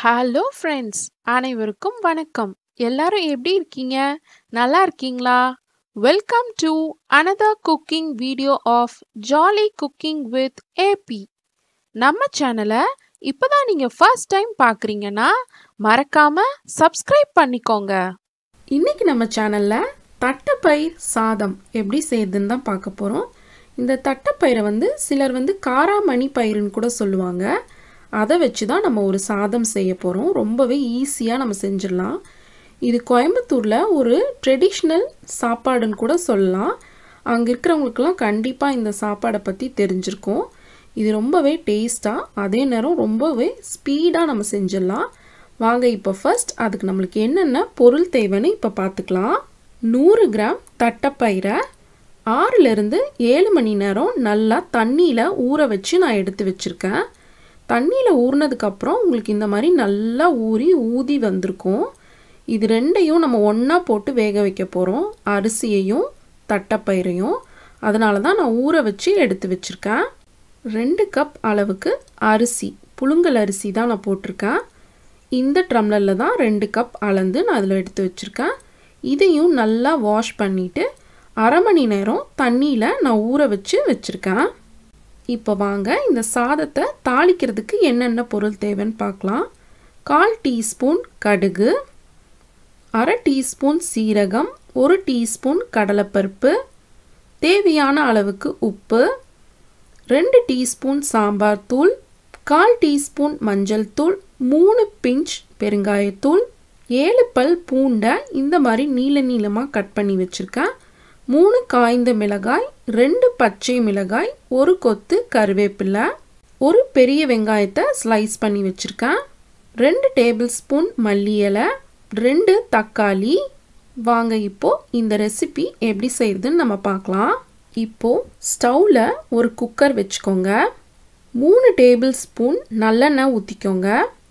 hello friends அனைவருக்கும் வணக்கம் எல்லாரும் எப்படி இருக்கீங்க நல்லா இருக்கீங்களா welcome to another cooking video of jolly cooking with A B நம்ம சேனலை இப்போதான் நீங்கள் ஃபர்ஸ்ட் டைம் பார்க்குறீங்கன்னா மறக்காம சப்ஸ்கிரைப் பண்ணிக்கோங்க இன்னைக்கு நம்ம சேனலில் தட்டைப்பயிர் சாதம் எப்படி செய்யுதுன்னு தான் பார்க்க போகிறோம் இந்த தட்டைப்பயிரை வந்து சிலர் வந்து காராமணி பயிருன்னு கூட சொல்லுவாங்க அதை வச்சு தான் நம்ம ஒரு சாதம் செய்ய போகிறோம் ரொம்பவே ஈஸியாக நம்ம செஞ்சிடலாம் இது கோயம்புத்தூரில் ஒரு ட்ரெடிஷ்னல் சாப்பாடுன்னு கூட சொல்லலாம் அங்கே இருக்கிறவங்களுக்கெல்லாம் கண்டிப்பாக இந்த சாப்பாடை பற்றி தெரிஞ்சிருக்கும் இது ரொம்பவே டேஸ்ட்டாக அதே நேரம் ரொம்பவே ஸ்பீடாக நம்ம செஞ்சிடலாம் வாங்க இப்போ ஃபர்ஸ்ட் அதுக்கு நம்மளுக்கு என்னென்ன பொருள் தேவைன்னு இப்போ பார்த்துக்கலாம் நூறு கிராம் தட்டைப்பயிரை ஆறுலேருந்து ஏழு மணி நேரம் நல்லா தண்ணியில் ஊற வச்சு நான் எடுத்து வச்சுருக்கேன் தண்ணியில் ஊறினதுக்கப்புறம் உங்களுக்கு இந்த மாதிரி நல்லா ஊறி ஊதி வந்திருக்கும் இது ரெண்டையும் நம்ம ஒன்றா போட்டு வேக வைக்க போகிறோம் அரிசியையும் தட்டைப்பயிரையும் அதனால தான் நான் ஊற வச்சு எடுத்து வச்சுருக்கேன் ரெண்டு கப் அளவுக்கு அரிசி புழுங்கல் அரிசி தான் நான் போட்டிருக்கேன் இந்த ட்ரம்ளரில் தான் ரெண்டு கப் அளந்து நான் அதில் எடுத்து வச்சுருக்கேன் இதையும் நல்லா வாஷ் பண்ணிவிட்டு அரை மணி நேரம் தண்ணியில் நான் ஊற வச்சு வச்சுருக்கேன் இப்போ வாங்க இந்த சாதத்தை தாளிக்கிறதுக்கு என்னென்ன பொருள் தேவைன்னு பார்க்கலாம் கால் டீஸ்பூன் கடுகு அரை டீஸ்பூன் சீரகம் ஒரு டீஸ்பூன் கடலைப்பருப்பு தேவையான அளவுக்கு உப்பு ரெண்டு டீஸ்பூன் சாம்பார் தூள் கால் டீஸ்பூன் மஞ்சள் தூள் மூணு பிஞ்ச் பெருங்காயத்தூள் ஏழு பல் பூண்டை இந்த மாதிரி நீல நீளமாக கட் பண்ணி வச்சுருக்கேன் மூணு காய்ந்த மிளகாய் ரெண்டு பச்சை மிளகாய் ஒரு கொத்து கருவேப்பிலை ஒரு பெரிய வெங்காயத்தை ஸ்லைஸ் பண்ணி வச்சுருக்கேன் ரெண்டு டேபிள் ஸ்பூன் மல்லி இலை ரெண்டு தக்காளி வாங்க இப்போ இந்த ரெசிபி எப்படி செய்யுதுன்னு நம்ம பார்க்கலாம் இப்போ ஸ்டவ்வில் ஒரு குக்கர் வச்சுக்கோங்க மூணு டேபிள் ஸ்பூன் நல்லெண்ணெய் ஊற்றிக்கோங்க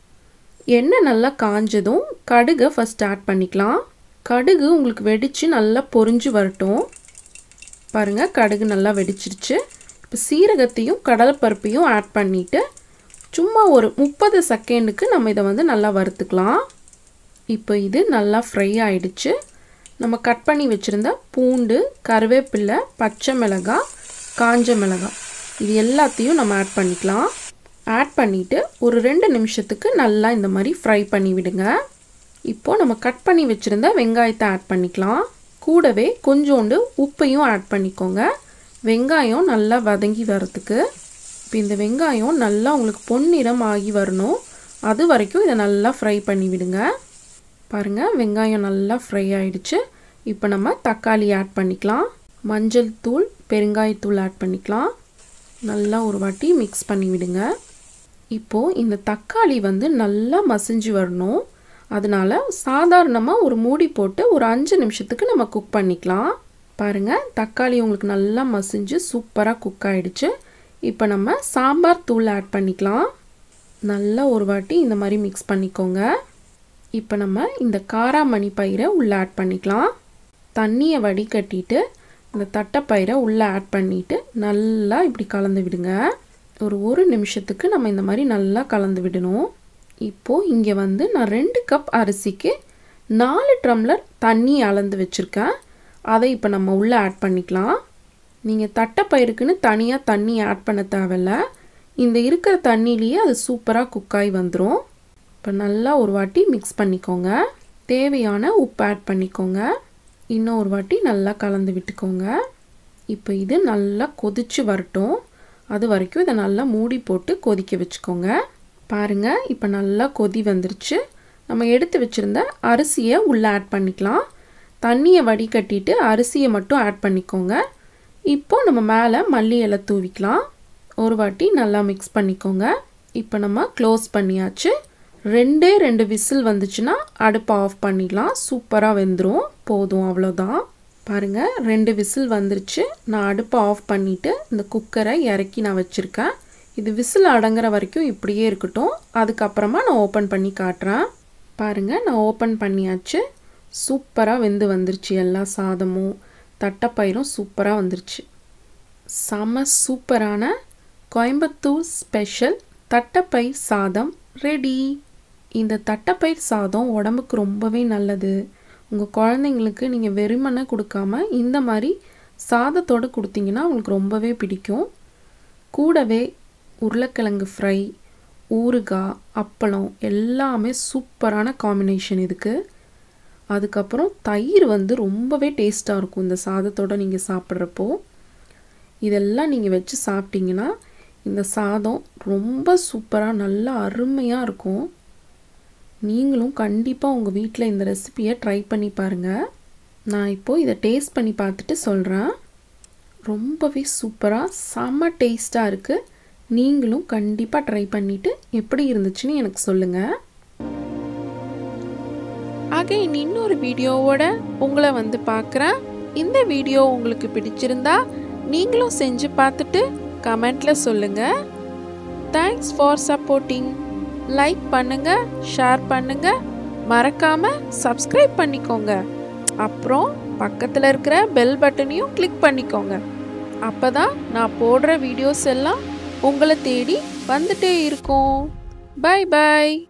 எண்ணெய் நல்லா காஞ்சதும் கடுகை ஃபஸ்ட் ஆட் பண்ணிக்கலாம் கடுகு உங்களுக்கு வெடித்து நல்லா பொரிஞ்சு வரட்டும் பாருங்கள் கடுகு நல்லா வெடிச்சிருச்சு இப்போ சீரகத்தையும் கடலைப்பருப்பையும் ஆட் பண்ணிவிட்டு சும்மா ஒரு முப்பது செகண்டுக்கு நம்ம இதை வந்து நல்லா வறுத்துக்கலாம் இப்போ இது நல்லா ஃப்ரை ஆயிடுச்சு நம்ம கட் பண்ணி வச்சுருந்த பூண்டு கருவேப்பிலை பச்சை மிளகாய் காஞ்ச மிளகாய் இது எல்லாத்தையும் நம்ம ஆட் பண்ணிக்கலாம் ஆட் பண்ணிவிட்டு ஒரு ரெண்டு நிமிஷத்துக்கு நல்லா இந்த மாதிரி ஃப்ரை பண்ணி விடுங்க இப்போது நம்ம கட் பண்ணி வச்சுருந்த வெங்காயத்தை ஆட் பண்ணிக்கலாம் கூடவே கொஞ்சோண்டு உப்பையும் ஆட் பண்ணிக்கோங்க வெங்காயம் நல்லா வதங்கி வரத்துக்கு இப்போ இந்த வெங்காயம் நல்லா உங்களுக்கு பொன்னிறம் ஆகி வரணும் அது வரைக்கும் இதை நல்லா ஃப்ரை பண்ணி விடுங்க பாருங்கள் வெங்காயம் நல்லா ஃப்ரை ஆயிடுச்சு இப்போ நம்ம தக்காளி ஆட் பண்ணிக்கலாம் மஞ்சள் தூள் பெருங்காயத்தூள் ஆட் பண்ணிக்கலாம் நல்லா ஒரு வாட்டி மிக்ஸ் பண்ணி விடுங்க இப்போது இந்த தக்காளி வந்து நல்லா மசிஞ்சு வரணும் அதனால சாதாரணமாக ஒரு மூடி போட்டு ஒரு அஞ்சு நிமிஷத்துக்கு நம்ம குக் பண்ணிக்கலாம் பாருங்கள் தக்காளி உங்களுக்கு நல்லா மசிஞ்சு சூப்பராக குக் ஆகிடுச்சு இப்போ நம்ம சாம்பார் தூள் ஆட் பண்ணிக்கலாம் நல்லா ஒரு வாட்டி இந்த மாதிரி மிக்ஸ் பண்ணிக்கோங்க இப்போ நம்ம இந்த காராமணி பயிரை உள்ளே ஆட் பண்ணிக்கலாம் தண்ணியை வடிகட்டிட்டு இந்த தட்டைப்பயிரை உள்ளே ஆட் பண்ணிவிட்டு நல்லா இப்படி கலந்து விடுங்க ஒரு ஒரு நிமிஷத்துக்கு நம்ம இந்த மாதிரி நல்லா கலந்து விடணும் இப்போது இங்கே வந்து நான் ரெண்டு கப் அரிசிக்கு நாலு டம்ளர் தண்ணி அளந்து வச்சுருக்கேன் அதை இப்போ நம்ம உள்ளே ஆட் பண்ணிக்கலாம் நீங்கள் தட்டைப்பயிருக்குன்னு தனியாக தண்ணி ஆட் பண்ண தேவையில்ல இந்த இருக்கிற தண்ணியிலேயே அது சூப்பராக குக்காகி வந்துடும் இப்போ நல்லா ஒரு வாட்டி மிக்ஸ் பண்ணிக்கோங்க தேவையான உப்பு ஆட் பண்ணிக்கோங்க இன்னும் ஒரு வாட்டி நல்லா கலந்து விட்டுக்கோங்க இப்போ இது நல்லா கொதிச்சு வரட்டும் அது வரைக்கும் இதை நல்லா மூடி போட்டு கொதிக்க வச்சுக்கோங்க பாருங்கள் இப்போ நல்லா கொதி வந்துருச்சு நம்ம எடுத்து வச்சுருந்த அரிசியை உள்ளே ஆட் பண்ணிக்கலாம் தண்ணியை வடிகட்டிட்டு அரிசியை மட்டும் ஆட் பண்ணிக்கோங்க இப்போது நம்ம மேலே மல்லி இலை தூவிக்கலாம் ஒரு வாட்டி நல்லா மிக்ஸ் பண்ணிக்கோங்க இப்போ நம்ம க்ளோஸ் பண்ணியாச்சு ரெண்டே ரெண்டு விசில் வந்துச்சுன்னா அடுப்பை ஆஃப் பண்ணிடலாம் சூப்பராக வெந்துடும் போதும் அவ்வளோதான் பாருங்கள் ரெண்டு விசில் வந்துருச்சு நான் அடுப்பை ஆஃப் பண்ணிவிட்டு இந்த குக்கரை இறக்கி நான் வச்சுருக்கேன் இது விசில் அடங்குற வரைக்கும் இப்படியே இருக்கட்டும் அதுக்கப்புறமா நான் ஓப்பன் பண்ணி காட்டுறேன் பாருங்கள் நான் ஓப்பன் பண்ணியாச்சு சூப்பராக வெந்து வந்துருச்சு எல்லா சாதமும் தட்டைப்பயிரும் சூப்பராக வந்துருச்சு செம சூப்பரான கோயம்புத்தூர் ஸ்பெஷல் தட்டைப்பயிர் சாதம் ரெடி இந்த தட்டைப்பயிர் சாதம் உடம்புக்கு ரொம்பவே நல்லது உங்கள் குழந்தைங்களுக்கு நீங்கள் வெறுமனை கொடுக்காம இந்த மாதிரி சாதத்தோடு கொடுத்தீங்கன்னா அவங்களுக்கு ரொம்பவே பிடிக்கும் கூடவே உருளைக்கிழங்கு ஃப்ரை ஊறுகாய் அப்பளம் எல்லாமே சூப்பரான காம்பினேஷன் இதுக்கு அதுக்கப்புறம் தயிர் வந்து ரொம்பவே டேஸ்ட்டாக இருக்கும் இந்த சாதத்தோடு நீங்கள் சாப்பிட்றப்போ இதெல்லாம் நீங்கள் வச்சு சாப்பிட்டீங்கன்னா இந்த சாதம் ரொம்ப சூப்பராக நல்லா அருமையாக இருக்கும் நீங்களும் கண்டிப்பாக உங்கள் வீட்டில் இந்த ரெசிபியை ட்ரை பண்ணி பாருங்கள் நான் இப்போது இதை டேஸ்ட் பண்ணி பார்த்துட்டு சொல்கிறேன் ரொம்பவே சூப்பராக செம்ம டேஸ்ட்டாக இருக்குது நீங்களும் கண்டிப்பாக ட்ரை பண்ணிவிட்டு எப்படி இருந்துச்சுன்னு எனக்கு சொல்லுங்கள் அகைன் இன்னொரு வீடியோவோட உங்களை வந்து பார்க்குறேன் இந்த வீடியோ உங்களுக்கு பிடிச்சிருந்தா நீங்களும் செஞ்சு பார்த்துட்டு கமெண்ட்ல சொல்லுங்க தேங்க்ஸ் ஃபார் சப்போர்ட்டிங் லைக் பண்ணுங்க ஷேர் பண்ணுங்க மறக்காம சப்ஸ்கிரைப் பண்ணிக்கோங்க அப்புறம் பக்கத்தில் இருக்கிற பெல் பட்டனையும் கிளிக் பண்ணிக்கோங்க அப்பதான் நான் போடுற வீடியோஸ் எல்லாம் உங்களை தேடி வந்துட்டே இருக்கும் பை பை